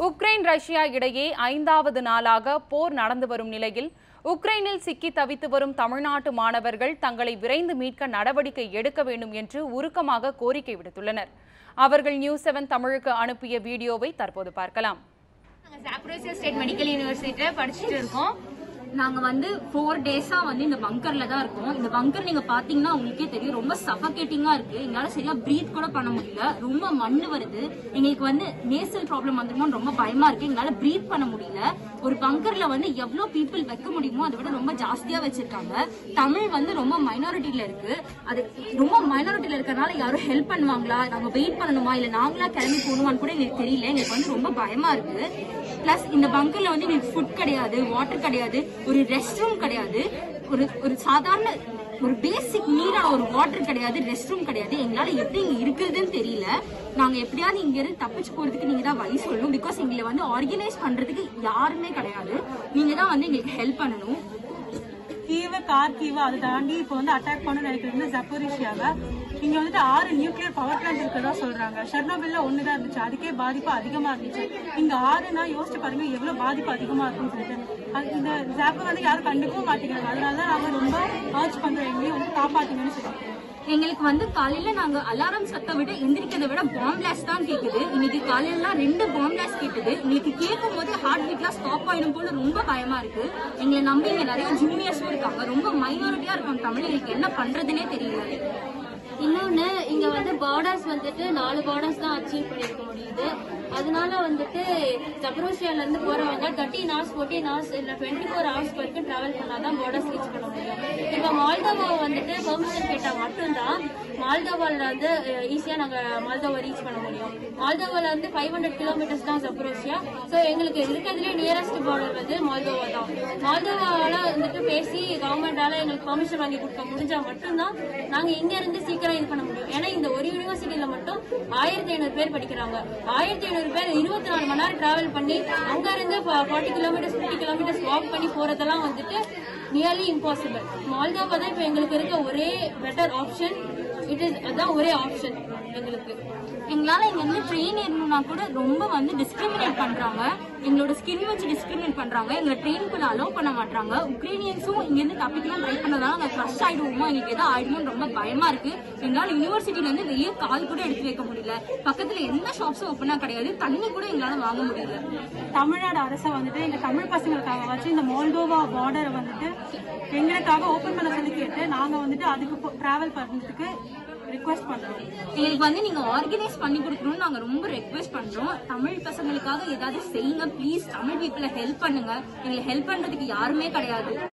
Ukraine Russia இடையே ஐந்தாவது நாளாக போர் நடந்து வரும் நிலையில் உக்ரைனில் சிக்கி தவித்து வரும் தமிழ்நாட்டு மாணவர்கள் தங்களை விரைந்து மீட்க நடவடிக்கை எடுக்க வேண்டும் என்று உருக்கமாக கோரிக்கை விடுத்துள்ளனர் அவர்கள் நியூஸ் செவன் தமிழுக்கு அனுப்பிய வீடியோவை தற்போது பார்க்கலாம் நாங்க சாப்ரோசியா ஸ்டேட் மெடிக்கல் யூனிவர்சிட்டியில படிச்சுட்டு இருக்கோம் நாங்க வந்து ஃபோர் டேஸா வந்து இந்த பங்கர்ல தான் இருக்கோம் இந்த பங்கர் நீங்க பாத்தீங்கன்னா உங்களுக்கே தெரியும் ரொம்ப சஃபகேட்டிங்கா இருக்கு எங்களால சரியா பிரீத் கூட பண்ண முடியல ரொம்ப மண்ணு வருது எங்களுக்கு வந்து நேசல் ப்ராப்ளம் வந்துருமோன்னு ரொம்ப பயமா இருக்கு எங்களால பிரீத் பண்ண முடியல ஒரு பங்கர்ல வந்து எவ்வளவு பீப்புள் வைக்க முடியுமோ அதை விட ரொம்ப ஜாஸ்தியா வச்சிருக்காங்க தமிழ் வந்து ரொம்ப மைனாரிட்டியில இருக்கு அது ரொம்ப மைனாரிட்டியில இருக்கறனால யாரும் ஹெல்ப் பண்ணுவாங்களா நாங்க வெயிட் பண்ணணுமா இல்ல நாங்களா கிளம்பி போகணுமான்னு கூட எங்களுக்கு தெரியல எங்களுக்கு வந்து ரொம்ப பயமா இருக்கு பிளஸ் இந்த பங்கர்ல வந்து எங்களுக்கு ஃபுட் கிடையாது வாட்டர் கிடையாது ஒரு ரெஸ்ட் ரூம் கிடையாது ஒரு ஒரு சாதாரண ஒரு பேசிக் நீடான ஒரு வாட்டர் கிடையாது ரெஸ்ட் ரூம் கிடையாது எங்களால எப்படி இங்க இருக்குதுன்னு தெரியல நாங்க எப்படியாவது இங்க இருந்து தப்பிச்சு போறதுக்கு நீங்க தான் வழி சொல்லணும் பிகாஸ் எங்களை வந்து ஆர்கனைஸ் பண்றதுக்கு யாருமே கிடையாது நீங்க தான் வந்து எங்களுக்கு ஹெல்ப் பண்ணணும் கீவ கார் கீவ அதை தாண்டி இப்போ வந்து அட்டாக் பண்ண நினைக்கிறது ஜப்போரிஷியாவை இங்க வந்துட்டு ஆறு நியூக்ளியர் பவர் பிளான்ட் இருக்கிறதா சொல்றாங்க ஷெர்னோபில்ல ஒன்று தான் இருந்துச்சு அதுக்கே பாதிப்பு அதிகமா இருந்துச்சு இங்க ஆறுனா யோசிச்சு பாருங்க எவ்வளவு பாதிப்பு அதிகமா இருக்கும்னு சொல்லிட்டு அது- இந்த ஜாப்பை வந்து யாரும் கண்டுக்கவும் மாட்டேங்கிறாங்க அதனால தான் நாங்க ரொம்ப ஆர்ச் பண்றோம் எங்களையும் வந்து காப்பாத்துங்கன்னு சொல்லிட்டு எங்களுக்கு வந்து காலையில நாங்க அலாரம் சத்தம் விட எந்திரிக்கிறத விட பாம் பிளாஸ்ட் தான் கேக்குது இன்னைக்கு காலையில ரெண்டு பாம் பிளாஸ்ட் கேக்குது எங்களுக்கு கேட்கும் போது ஹார்ட் பீட்லாம் ஸ்டாப் ஆயிடும் போல ரொம்ப பயமா இருக்கு எங்களை நம்பி இங்க நிறைய ஜூனியர்ஸும் இருக்காங்க ரொம்ப மைனாரிட்டியா இருக்காங்க தமிழ் எங்களுக்கு என்ன பண்றதுனே தெரியல இன்னொன்னு இங்க வந்து பார்டர்ஸ் வந்துட்டு நாலு பார்டர்ஸ் தான் அச்சீவ் பண்ணிருக்க முடியுது அதனால வந்துட்டு ஜப்ரோஷியால இருந்து போறவங்க தேர்ட்டின் ஹவர்ஸ் ஃபோர்டீன் ஹவர்ஸ் இல்ல டுவெண்ட்டி ஃபோர் ஹவர்ஸ் வரைக்கும் டிராவல் பண்ணாதான் பார்டர்ஸ் ரீச் பண்ண முடியும் இப்ப மால்டோவா வந்துட்டு பெர்மிஷன் கேட்டா மட்டும்தான் மால்டோவால வந்து ஈஸியா நாங்க மால்டோவா ரீச் பண்ண முடியும் மால்டோவால வந்து ஃபைவ் ஹண்ட்ரட் கிலோமீட்டர்ஸ் தான் ஜப்ரோஷியா ஸோ எங்களுக்கு இருக்கிறதுலே நியரஸ்ட் பார்டர் வந்து மால்டோவா தான் மால்டோவால வந்துட்டு பேசி கவர்மெண்டால எங்களுக்கு பெர்மிஷன் வாங்கி கொடுக்க முடிஞ்சா மட்டும்தான் நாங்க இங்க இருந்து சீக்கிரம் இது பண்ண முடியும் ஏன்னா இந்த ஒரு யூனிவர்சிட்டியில மட்டும் ஆயிரத்தி ஐநூறு பேர் படிக்கிறாங்க ஆயிரத்தி ஐநூறு பேர் இருபத்தி நாலு மணி நேரம் டிராவல் பண்ணி அங்க இருந்து forty kilometres fifty kilometres walk பண்ணி போறதெல்லாம் வந்துட்டு நியர்லி இம்பாசிபிள் மால்தாவா தான் இப்ப எங்களுக்கு இருக்க ஒரே பெட்டர் ஆப்ஷன் இட் இஸ் அதான் ஒரே ஆப்ஷன் எங்களுக்கு எங்களால இங்க இருந்து ட்ரெயின் ஏறணும்னா கூட ரொம்ப வந்து டிஸ்கிரிமினேட் பண்றாங்க எங்களோட ஸ்கின் வச்சு டிஸ்கிரிமினேட் பண்றாங்க எங்களை ட்ரெயினுக்குள்ள அலோவ் பண்ண மாட்டாங்க உக்ரைனியன்ஸும் இங்க இருந்து தப்பிக்கலாம் ட்ரை பண்ணதால நாங்க க்ரஷ் ஆயிடுவோமோ எங்களுக்கு எதாவது ஆயிடுமோன்னு ரொம்ப பயமா இருக்கு எங்களால யூனிவர்சிட்டில இருந்து வெளியே கால் கூட எடுத்து வைக்க முடியல பக்கத்துல எந்த ஷாப்ஸும் ஓப்பனா கிடையாது தண்ணி கூட எங்களால வாங்க முடியல தமிழ்நாடு அரசை வந்துட்டு எங்க தமிழ் பசங்களுக்காக வச்சு இந்த மோல்டோவா பார்டரை வந்துட்டு எங்களுக்காக ஓபன் பண்ண சொல்லி கேட்டு நாங்க வந்துட்டு அதுக்கு டிராவல் பண்றதுக்கு ரிக்வெஸ்ட் பண்றோம் எங்களுக்கு வந்து நீங்க ஆர்கனைஸ் பண்ணி கொடுக்கணும்னு நாங்க ரொம்ப ரெக்வெஸ்ட் பண்றோம் தமிழ் பசங்களுக்காக ஏதாவது செய்யுங்க ப்ளீஸ் தமிழ் பீப்புளை ஹெல்ப் பண்ணுங்க எங்களை ஹெல்ப் பண்றதுக்கு யாருமே கிடையாது